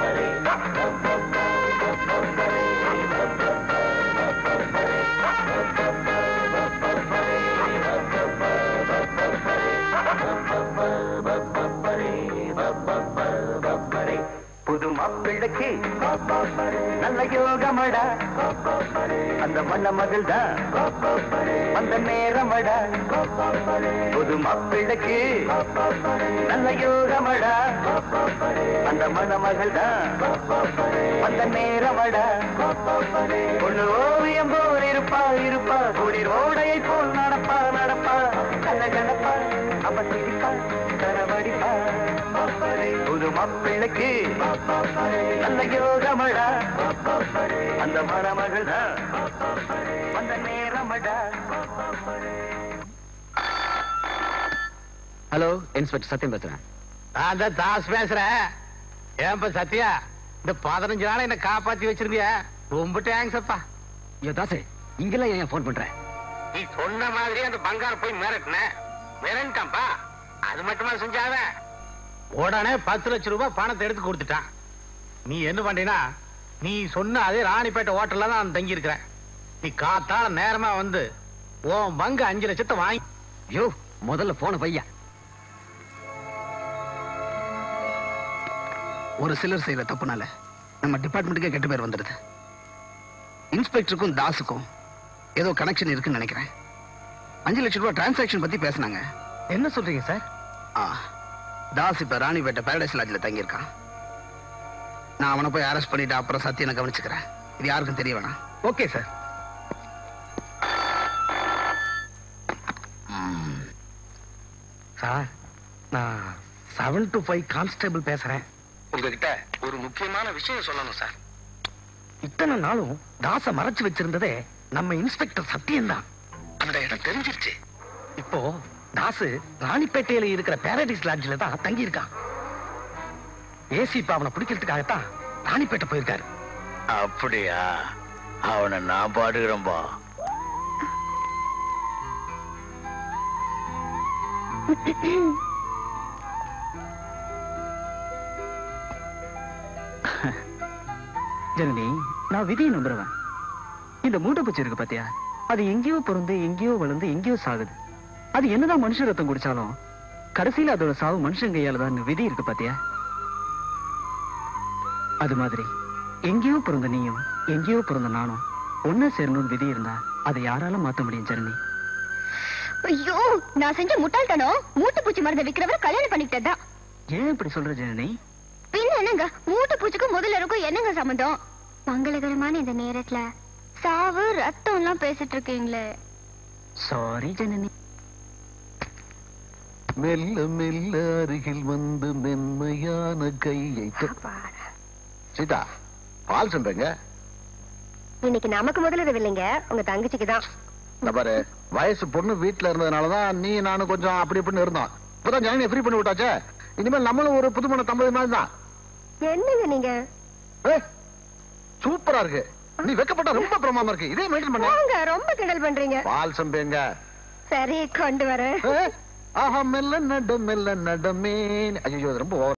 புது மாப்பிள்ளைக்கு நல்ல யோகமடா அந்த மண்ண மகள்தான் அந்த நேரமடா புது மாப்பிள்ளைக்கு நல்ல யோகமடா அந்த மண மகள்தான் அந்த நேரமடா பொண்ணு ஓவியம் போல் இருப்பா இருப்பா குளிர் ஓடையை போல் நடப்பா நடப்பா கண்ண கணப்பா அவ சிரிப்பா கரவடிப்பா புது மாப்பிள்ளைக்கு நல்ல யோகமடா அந்த மணமகள் அந்த நேரமடா ஹலோ இன்ஸ்பெக்டர் சத்யம் பேசுறேன் நான் தான் தாஸ் பேசுறேன் ஏன்பா சத்யா இந்த பதினஞ்சு நாள் என்ன காப்பாத்தி வச்சிருந்திய ரொம்ப தேங்க்ஸ் அப்பா ஐயோ தாசே இங்கெல்லாம் ஏன் ஃபோன் பண்ற நீ சொன்ன மாதிரி அந்த பங்காரம் போய் மிரட்டின மிரண்டாம்பா அது மட்டுமா செஞ்சாவ உடனே பத்து லட்சம் ரூபாய் பணத்தை எடுத்து கொடுத்துட்டான் நீ என்ன பண்றீனா நீ சொன்ன அதே ராணிப்பேட்டை ஹோட்டல்ல தான் நான் தங்கி இருக்கிறேன் நீ காத்தால நேரமா வந்து உன் பங்கு அஞ்சு லட்சத்தை வாங்கி ஐயோ முதல்ல போன பையா ஒரு சிலர் செய்யற தப்புனால நம்ம டிபார்ட்மெண்ட்டுக்கே கெட்ட பேர் வந்துடுது இன்ஸ்பெக்டருக்கும் தாஸுக்கும் ஏதோ கனெக்ஷன் இருக்குன்னு நினைக்கிறேன் அஞ்சு லட்சம் ரூபாய் டிரான்சாக்ஷன் பத்தி பேசுனாங்க என்ன சொல்றீங்க சார் ஆ தாஸ் இப்ப ராணிப்பேட்டை பாரடைஸ் லாட்ஜ்ல தங்கியிருக்கான் நான் அவனை போய் அரெஸ்ட் பண்ணிட்டு அப்புறம் சத்தியனை கவனிச்சுக்கிறேன் இது யாருக்கும் தெரிய வேணாம் ஓகே சார் சார் நான் செவன் டு ஃபைவ் கான்ஸ்டபிள் பேசுறேன் உங்ககிட்ட ஒரு முக்கியமான விஷயம் சொல்லணும் சார் இத்தனை நாளும் தாச மறைச்சு வச்சிருந்ததே நம்ம இன்ஸ்பெக்டர் சத்தியம்தான் அந்த இடம் தெரிஞ்சிருச்சு இப்போ தாசு ராணிப்பேட்டையில இருக்கிற பாரடைஸ் லாட்ஜ்ல தான் தங்கி இருக்கான் ஏசி இப்ப அவனை பிடிக்கிறதுக்காகத்தான் ராணிப்பேட்டை போயிருக்காரு அப்படியா அவனை நான் பாடுகிறேன்பா ஜனனி நான் விதியை நம்புறவன் இந்த மூட்டைப்பூச்சி இருக்கு பாத்தியா அது எங்கேயோ பிறந்து எங்கேயோ வளர்ந்து எங்கேயோ சாகுது அது என்னதான் மனுஷ ரத்தம் குடிச்சாலும் கடைசியில அதோட சாவு மனுஷன் கையால தான் விதி இருக்கு பாத்தியா அது மாதிரி எங்கேயோ பிறந்த நீயும் எங்கேயோ பிறந்த நானும் ஒன்னா சேரணும்னு விதி இருந்தா அதை யாரால மாத்த முடியும் ஜனனி ஐயோ நான் செஞ்ச முட்டாள்தனம் மூட்டை பூச்சி மருந்தை விக்கிறவர் கல்யாணம் பண்ணிக்கிட்டதுதான் ஏன் இப்படி சொல்ற ஜனனி பின்ன என்னங்க மூட்டை பூச்சிக்கும் முதல்ல இருக்கும் என்னங்க சம்மந்தம் மங்களகரமான இந்த நேரத்துல சாவு ரத்தம் எல்லாம் பேசிட்டு இருக்கீங்களே சாரி ஜனனி மெல்ல மெல்ல அருகில் வந்து மென்மையான கையை தொ- சீதா பால் சொல்றேங்க இன்னைக்கு நமக்கு முதல்ல இல்லைங்க உங்க தங்கச்சிக்கு தான் இந்த பாரு வயசு பொண்ணு வீட்டுல இருந்ததுனாலதான் நீ நானும் கொஞ்சம் அப்படி இப்படின்னு இருந்தோம் இப்பதான் ஜனனியை ஃப்ரீ பண்ணி விட்டாச்சே இனிமேல் நம்மளும் ஒரு புதுமண தம்பதி மாதிரி தான் என்னங்க நீங்க ஏய், சூப்பரா இருக்கு நீ வெக்கப்பட்ட ரொம்ப பிரமாமா இருக்கு இதே மெயின்டைன் பண்ண போங்க ரொம்ப கிண்டல் பண்றீங்க பால் சம்பேங்க சரி கொண்டு வரேன் ஆஹா மெல்ல நட மெல்ல நடமே ஐயோ இது ரொம்ப over.